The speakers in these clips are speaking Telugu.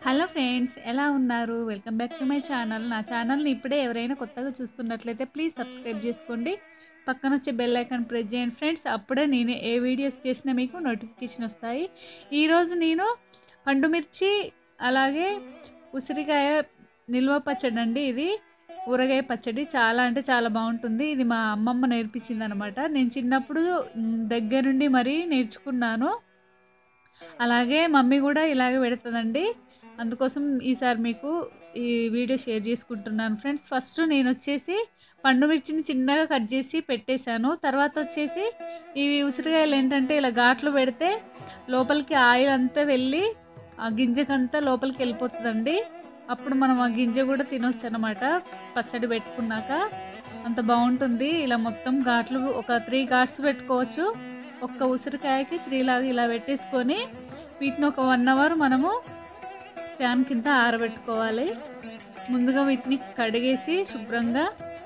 హలో ఫ్రెండ్స్ ఎలా ఉన్నారు welcome back to my channel నా ఛానల్ని ఇప్పుడే ఎవరైనా కొత్తగా చూస్తున్నట్లయితే ప్లీజ్ సబ్స్క్రైబ్ చేసుకోండి పక్కన వచ్చే బెల్ ఐకాన్ ప్రెస్ చేయండి ఫ్రెండ్స్ అప్పుడే నేను ఏ వీడియోస్ చేసినా మీకు నోటిఫికేషన్ వస్తాయి ఈరోజు నేను పండు మిర్చి అలాగే ఉసిరికాయ నిల్వ పచ్చడి అండి ఇది ఊరగాయ పచ్చడి చాలా అంటే చాలా బాగుంటుంది ఇది మా అమ్మమ్మ నేర్పించింది అనమాట నేను చిన్నప్పుడు మ్, దగ్గరుండి మరీ నేర్చుకున్నాను అలాగే మమ్మీ కూడా ఇలాగే పెడుతుందండి అందుకోసం ఈసారి మీకు ఈ వీడియో షేర్ చేసుకుంటున్నాను ఫ్రెండ్స్ ఫస్ట్ నేను వచ్చేసి పండు మిర్చిని చిన్నగా కట్ చేసి పెట్టేశాను తర్వాత వచ్చేసి ఇవి ఉసిరికాయలు ఏంటంటే ఇలా ఘాట్లు పెడితే లోపలికి ఆయిల్ అంతా వెళ్ళి ఆ గింజకంతా లోపలికి వెళ్ళిపోతుందండి అప్పుడు మనం ఆ గింజ కూడా తినొచ్చు అనమాట పచ్చడి పెట్టుకున్నాక అంత బాగుంటుంది ఇలా మొత్తం ఘాట్లు ఒక త్రీ ఘాట్స్ పెట్టుకోవచ్చు ఒక్క ఉసిరికాయకి త్రీ లాగా ఇలా పెట్టేసుకొని వీటిని ఒక వన్ అవర్ మనము ఫ్యాన్ కింద ఆరబెట్టుకోవాలి ముందుగా వీటిని కడిగేసి శుభ్రంగా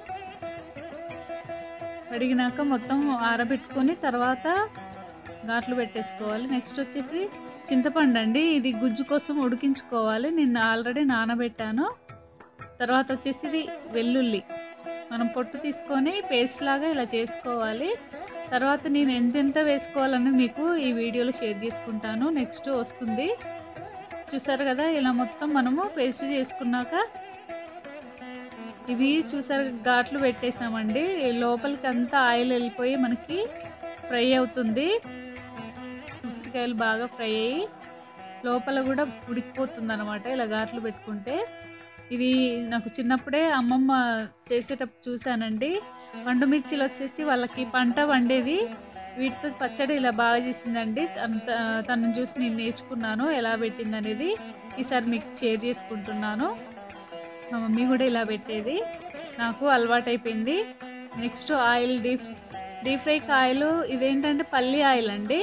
కడిగినాక మొత్తం ఆరబెట్టుకొని తర్వాత ఘాట్లు పెట్టేసుకోవాలి నెక్స్ట్ వచ్చేసి చింతపండు అండి ఇది గుజ్జు కోసం ఉడికించుకోవాలి నేను ఆల్రెడీ నానబెట్టాను తర్వాత వచ్చేసి ఇది వెల్లుల్లి మనం పొట్టు తీసుకొని పేస్ట్ లాగా ఇలా చేసుకోవాలి తర్వాత నేను ఎంతెంత వేసుకోవాలని మీకు ఈ వీడియోలో షేర్ చేసుకుంటాను నెక్స్ట్ వస్తుంది చూసారు కదా ఇలా మొత్తం మనము పేస్ట్ చేసుకున్నాక ఇవి చూసారు ఘాట్లు పెట్టేసామండి లోపలికి అంతా ఆయిల్ వెళ్ళిపోయి మనకి ఫ్రై అవుతుంది ఉసిరికాయలు బాగా ఫ్రై అయ్యి లోపల కూడా ఉడికిపోతుంది అనమాట ఇలా ఘాట్లు పెట్టుకుంటే ఇది నాకు చిన్నప్పుడే అమ్మమ్మ చేసేటప్పుడు చూశానండి పండు మిర్చిలు వచ్చేసి వాళ్ళకి పంట వండేది వీటితో పచ్చడి ఇలా బాగా చేసిందండి అంత తనను చూసి నేను నేర్చుకున్నాను ఎలా పెట్టింది అనేది ఈసారి మీకు షేర్ చేసుకుంటున్నాను మా మమ్మీ కూడా ఇలా పెట్టేది నాకు అలవాటైపోయింది next oil deep deep fry oil ఇదేంటంటే పల్లి ఆయిల్ అండి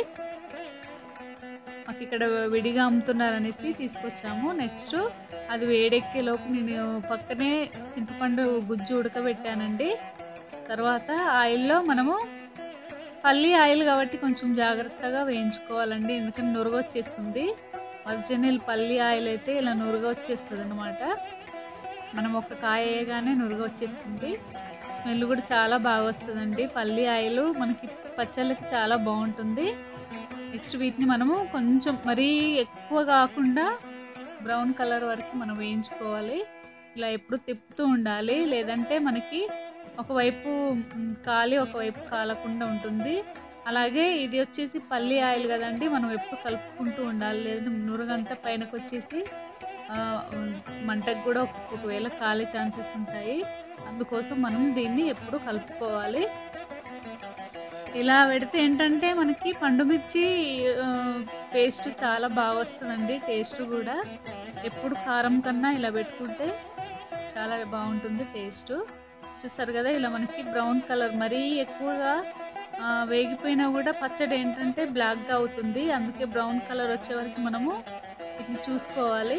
మాకు ఇక్కడ విడిగా అమ్ముతున్నారు అనేసి తీసుకొచ్చాము నెక్స్ట్ అది వేడెక్కే లోపు నేను పక్కనే చింతపండు గుజ్జు ఉడకబెట్టానండి తర్వాత ఆయిల్లో మనము పల్లి ఆయిల్ కాబట్టి కొంచెం జాగ్రత్తగా వేయించుకోవాలండి ఎందుకంటే నురుగు వచ్చేస్తుంది ఒరిజినల్ పల్లి ఆయిల్ అయితే ఇలా నురుగు వచ్చేస్తుంది అనమాట మనం ఒక కాయ వేయగానే నురుగు వచ్చేస్తుంది స్మెల్ కూడా చాలా బాగా వస్తుందండి పల్లి ఆయిల్ మనకి పచ్చళ్ళకి చాలా బాగుంటుంది నెక్స్ట్ వీటిని మనము కొంచెం మరీ ఎక్కువ కాకుండా బ్రౌన్ కలర్ వరకు మనం వేయించుకోవాలి ఇలా ఎప్పుడు తిప్పుతూ ఉండాలి లేదంటే మనకి ఒకవైపు మ్, కాలి ఒకవైపు కాలకుండా ఉంటుంది అలాగే ఇది వచ్చేసి పల్లి ఆయిల్ కదండి మనం ఎప్పుడు కలుపుకుంటూ ఉండాలి లేదంటే నురుగంతా పైనకి వచ్చేసి ఆ, మంటకు కూడా ఒక- ఒకవేళ కాలే ఛాన్సెస్ ఉంటాయి అందుకోసం మనం దీన్ని ఎప్పుడు కలుపుకోవాలి ఇలా పెడితే ఏంటంటే మనకి పండు మిర్చి పేస్ట్ చాలా బాగా వస్తుందండి టేస్ట్ కూడా ఎప్పుడు కారం కన్నా ఇలా పెట్టుకుంటే చాలా బాగుంటుంది టేస్ట్ చూసారు కదా ఇలా మనకి బ్రౌన్ కలర్ మరీ ఎక్కువగా ఆ, వేగిపోయినా కూడా పచ్చడి ఏంటంటే బ్లాక్గా అవుతుంది అందుకే బ్రౌన్ కలర్ వచ్చే వరకు మనము వీటిని చూసుకోవాలి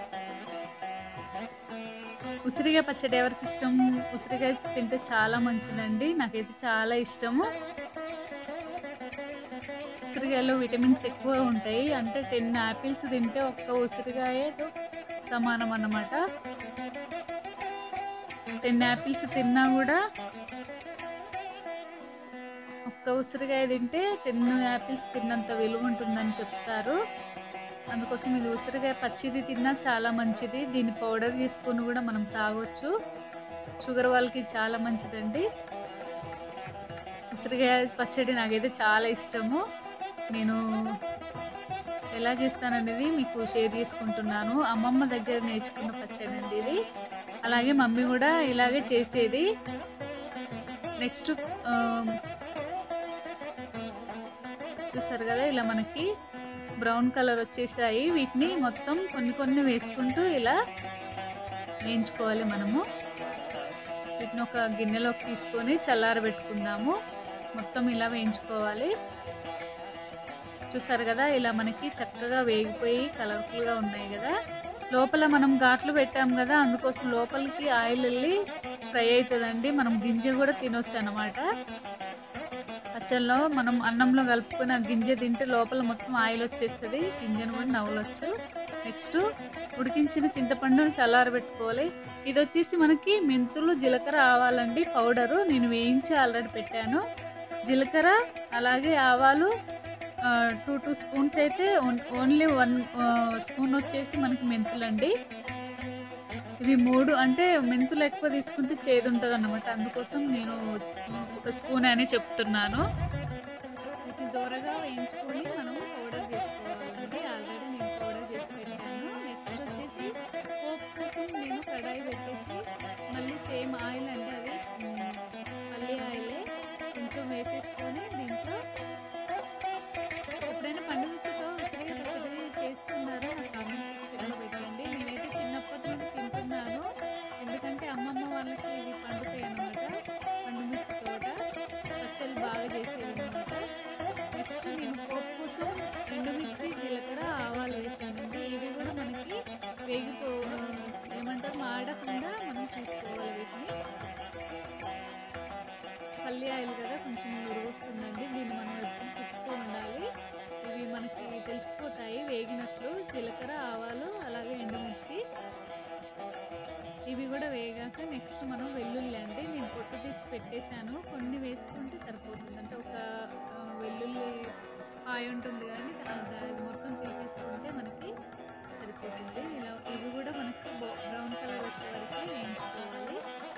ఉసిరికాయ పచ్చడి ఎవరికి ఇష్టం ఉసిరికాయ తింటే చాలా మంచిదండి నాకైతే చాలా ఇష్టము ఉసిరికాయలో విటమిన్స్ ఎక్కువ ఉంటాయి అంటే టెన్ యాపిల్స్ తింటే ఒక్క ఉసిరికాయతో సమానం అన్నమాట టెన్ యాపిల్స్ తిన్నా కూడా ఒక్క ఉసిరికాయ తింటే టెన్ యాపిల్స్ తిన్నంత విలువ ఉంటుందని చెప్తారు అందుకోసం ఇది ఉసిరికాయ పచ్చిది తిన్నా చాలా మంచిది దీన్ని పౌడర్ చేసుకొని కూడా మనం తాగొచ్చు షుగర్ వాళ్ళకి చాలా మంచిదండి ఉసిరికాయ పచ్చడి నాకైతే చాలా ఇష్టము నేను ఎలా చేస్తాననేది మీకు షేర్ చేసుకుంటున్నాను అమ్మమ్మ దగ్గర నేర్చుకున్న పచ్చడి అండి ఇది అలాగే మమ్మీ కూడా ఇలాగే చేసేది నెక్స్ట్ చూసారు కదా ఇలా మనకి బ్రౌన్ కలర్ వచ్చేసాయి వీటిని మొత్తం కొన్ని కొన్ని వేసుకుంటూ ఇలా వేయించుకోవాలి మనము వీటిని ఒక గిన్నెలోకి తీసుకొని చల్లారబెట్టుకుందాము మొత్తం ఇలా వేయించుకోవాలి చూసారు కదా ఇలా మనకి చక్కగా వేగిపోయి కలర్ఫుల్గా ఉన్నాయి కదా లోపల మనం ఘాట్లు పెట్టాం కదా అందుకోసం లోపలికి ఆయిల్ వెళ్ళి ఫ్రై అవుతుందండి మనం గింజ కూడా తినొచ్చు అన్నమాట పచ్చళ్ళలో మనం అన్నంలో కలుపుకొని ఆ గింజ తింటే లోపల మొత్తం ఆయిల్ వచ్చేస్తుంది గింజను కూడా నవ్వలొచ్చు నెక్స్ట్ ఉడికించిన చింతపండును చల్లారబెట్టుకోవాలి ఇది వచ్చేసి మనకి మెంతులు జీలకర్ర ఆవాలండి పౌడరు నేను వేయించి ఆల్రెడీ పెట్టాను జీలకర్ర అలాగే ఆవాలు టూ టూ స్పూన్స్ అయితే ఓన్లీ వన్ స్పూన్ వచ్చేసి మనకి మెంతులండి ఇవి మూడు అంటే మెంతులు ఎక్కువ తీసుకుంటే చేదు ఉంటుంది అన్నమాట అందుకోసం నేను ఒక స్పూన్ అని చెప్తున్నాను వీటిని దూరగా వేయించుకొని మనం పౌడర్ చేసుకోవాలండి ఆల్రెడీ నేను పౌడర్ చేసి పెట్టాను నెక్స్ట్ వచ్చేసి పోపు కోసం నేను కడాయి పెట్టేసి మళ్ళీ సేమ్ ఆయిల్ అంటే అది మ్, పల్లి ఆయిలే కొంచెం వేసేసుకొని దీంట్లో ఎప్పుడైనా పండు మిర్చితో ఉసిరిగా పచ్చడి చేస్తున్నారో నా కామెంట్ సెక్షన్లో పెట్టండి నేనైతే చిన్నప్పటి నుండి తింటున్నాను ఎందుకంటే అమ్మమ్మ వాళ్ళకి ఇవి పండుతాయి అన్నమాట పండు మిర్చి తోట పచ్చళ్ళు బాగా చేసేది అనమాట నెక్స్ట్ నేను పోపు కోసం ఎండుమిర్చి జీలకర్ర ఆవాలు వేసానండి ఇవి కూడా మనకి వేగిపో ఏమంటారు మాడకుండా మనం చూసుకోవాలి వీటిని పల్లి ఆయిల్ కదా కొంచెం ఉరుగొస్తుందండి దీన్ని మనం ఎప్పుడు తిప్పుతూ ఉండాలి ఇవి మనకి తెలిసిపోతాయి వేగినట్లు జీలకర్ర ఆవాలు అలాగే ఎండుమిర్చి ఇవి కూడా వేగాక నెక్స్ట్ మనం వెల్లుల్లి అండి నేను పొట్టు తీసి పెట్టేశాను కొన్ని వేసుకుంటే సరిపోతుంది అంటే ఒక ఆ, వెల్లుల్లి ఆయ ఉంటుంది కానీ దా- దాని మొత్తం తీసేసుకుంటే మనకి సరిపోతుంది ఇలా ఇవి కూడా మనకి బ్రౌన్ కలర్ వచ్చే వరకు వేయించుకోవాలి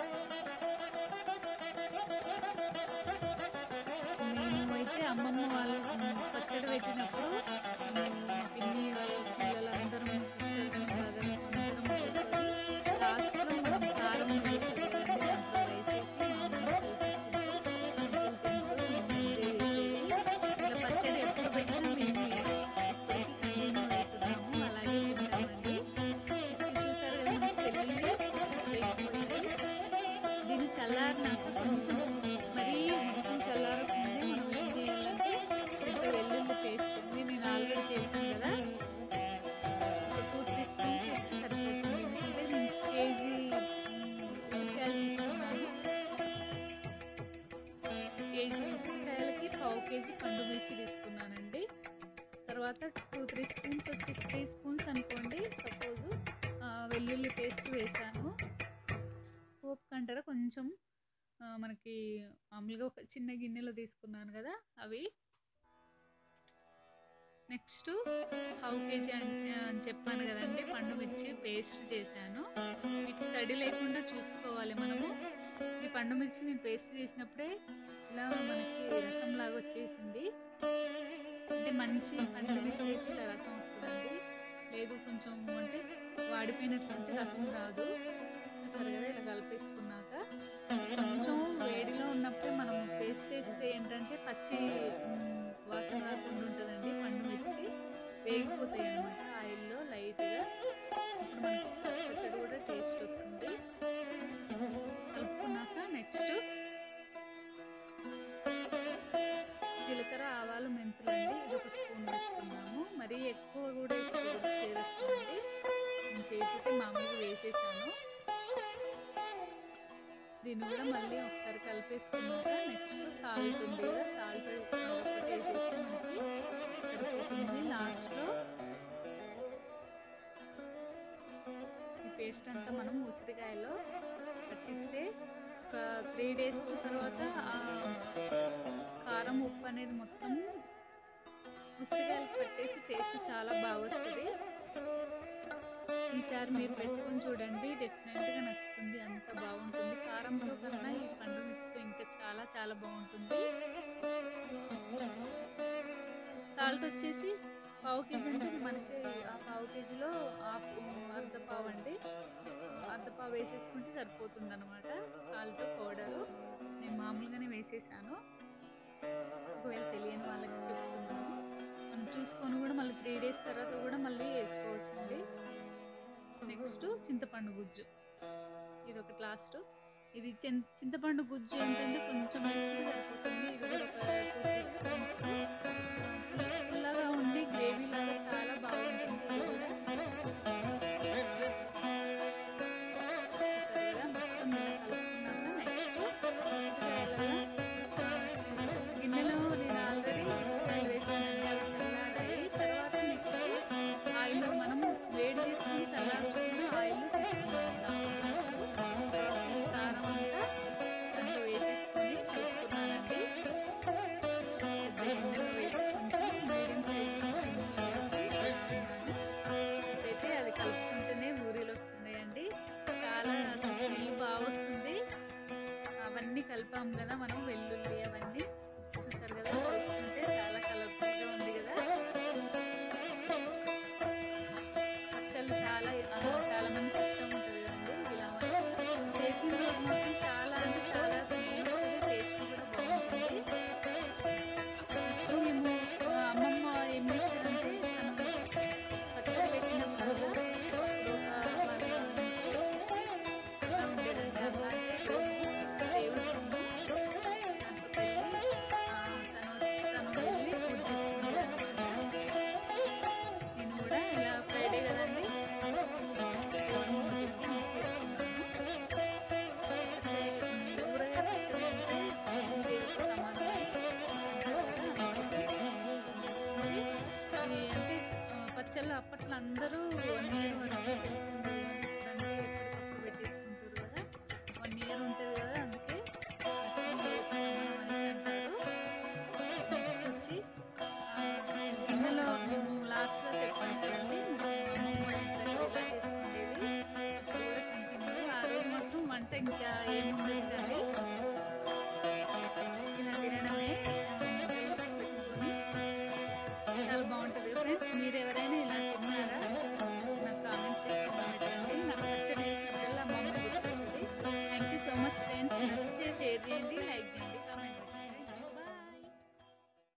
నేను అయితే అమ్మమ్మ వాళ్ళు ఉమ్, పచ్చడి పెట్టినప్పుడు ఉమ్, మా పిన్ని వాళ్ళ పిల్లలందరం సిస్టర్స్ బ్రదర్ అందరం కూర్చొని లాస్ట్లో మనం కారం మిగులుతుంది కదండి దాంట్లో రైస్ వేసి మామూలుగా కలిపేసుకుంటూ ఎంజాయ్ చేసేది ఇలా పచ్చడి ఎప్పుడు పెట్టినా మేము ఇప్పటికీ కంటిన్యూ అవుతున్నాము అలాగే తింటామండి నెక్స్ట్ చూసారు కదా మనకి వెల్లుల్లి వేగిపోయింది దీన్ని చల్లారినాక కొంచెం మరీ మొత్తం చల్లారకముందే మనం ఏం చేయాలంటే ఇంత వెల్లుల్లి పేస్ట్ అండి నేను ఆల్రెడీ చేశాను కదా ఒక టూ త్రీ స్పూన్స్ అయితే సరిపోతుంది ఎందుకంటే నేను కేజీ ఉసిరికాయలు తీసుకున్నాను కేజీ ఉసిరికాయలకి పావు కేజీ పండు మిర్చి తీసుకున్నానండి తర్వాత టూ త్రీ స్పూన్స్ వచ్చి త్రీ స్పూన్స్ అనుకోండి సపోజు వెల్లుల్లి పేస్ట్ వేసాను పోపు కంటారా కొంచెం ఆ, మనకి మామూలుగా ఒక చిన్న గిన్నెలో తీసుకున్నాను కదా అవి నెక్స్ట్ హాఫ్ కేజీ అని అని చెప్పాను కదండి పండు మిర్చి పేస్ట్ చేశాను వీటికి తడి లేకుండా చూసుకోవాలి మనము ఈ పండు మిర్చి నేను పేస్ట్ చేసినప్పుడే ఇలా మనకి రసం లాగా వచ్చేసింది అంటే మంచి పండు మిర్చి అయితే ఇలా రసం వస్తుందండి లేదు కొంచెం అంటే వాడిపోయినట్టుంటే రసం రాదు చూసారు కదా ఇలా కలిపేసుకున్నాక కొంచెం వేడిలో ఉన్నప్పుడే మనం పేస్ట్ వేస్తే ఏంటంటే పచ్చి మ్, వాసన రాకుండా ఉంటుందండి పండు మిర్చి వేగిపోతాయి అన్నమాట ఆయిల్లో లైట్గా అప్పుడు మనకి పచ్చడి కూడా టేస్ట్ వస్తుంది కలుపుకున్నాక నెక్స్ట్ జీలకర్ర ఆవాలు మెంతులు అండి ఇది ఒక స్పూన్ వేసుకున్నాము మరీ ఎక్కువ కూడా వేసుకోకూడదు చేస్తుంది నేను చేయకపోతే మామూలుగా వేసేసాను దీన్ని కూడా మళ్ళీ ఒకసారి కలిపేసుకున్నాక నెక్స్ట్ సాల్ట్ ఉంది కదా సాల్ట్ ఒకటి వేసేస్తే మనకి సరిపోతుంది లాస్ట్లో ఈ పేస్ట్ అంతా మనం ఉసిరికాయలో పట్టిస్తే ఒక త్రీ డేస్ తర్వాత ఆ కారం ఉప్పు అనేది మొత్తం ఉసిరికాయలు పట్టేసి టేస్ట్ చాలా బాగా వస్తుంది ఈసారి మీరు పెట్టుకొని చూడండి డెఫినెట్గా నచ్చుతుంది అంత బాగుంటుంది కారంతో కన్నా ఈ పండు మిర్చితో ఇంకా చాలా చాలా బాగుంటుంది సాల్ట్ వచ్చేసి పావు కేజీ అంటే మనకి ఆ పావు కేజీలో హాఫ్ అర్ధ పావు అండి అర్ధ పావు వేసేసుకుంటే సరిపోతుంది అనమాట సాల్ట్ పౌడరు నేను మామూలుగానే వేసేసాను ఒకవేళ తెలియని వాళ్ళకి చెప్తున్నాను మనం చూసుకొని కూడా మళ్ళీ త్రీ డేస్ తర్వాత కూడా మళ్ళీ వేసుకోవచ్చండి నెక్స్ట్ చింతపండు గుజ్జు ఇది ఒకటి లాస్ట్ ఇది చిన్- చింతపండు గుజ్జు ఏంటంటే కొంచెం వేసుకుంటే సరిపోతుంది ఇది కూడా ఒక టూ త్రీ స్పూన్స్ పుల్లగా ఉండి గ్రేవీ లాగా చాలా బాగుంటుంది ఇది కూడా చూసారు కదా మొత్తం ఇలా కలుపుకున్నాక నెక్స్ట్ ఉసిరికాయలలో ఒక గిన్నెలో నేను ఆల్రెడీ ఉసిరికాయలు వేసానండి అవి చల్లారాయి తర్వాత నెక్స్ట్ ఆయిల్ మనం పిల్లలు చాలా ఆ, చాలా మందికి ఇష్టం ఉంటుంది కదండి ఇలా చేసిన రోజు మాత్రం చాలా అంటే చాలా స్మెల్ వస్తుంది టేస్ట్ కూడా బాగుంటుంది నెక్స్ట్ మేము ఆ, అమ్మమ్మ ఏం చేస్తారంటే తను పచ్చడి పెట్టినప్పుడు ఒక వాళ్ళ అలా ఉండేదండి అలాంటి దేవుడు దాంట్లో పెట్టి ఆ, తను వచ్చి తను వెళ్ళి పూజ చేసుకునేది అనమాట నేను కూడా ఇలా ఫ్రైడే కదండి దేవుడి ముందు పెట్టి ముగ్గు పెట్టుకున్నాను పచ్చడి ఊరగాయ పచ్చడి అంటే దేవుడికి సమానం చేసుకుని ఇది అంటే ఆ, పచ్చళ్ళు అప్పట్లో అందరూ వన్ ఇయర్ వరకు పెడుతుండే కానీ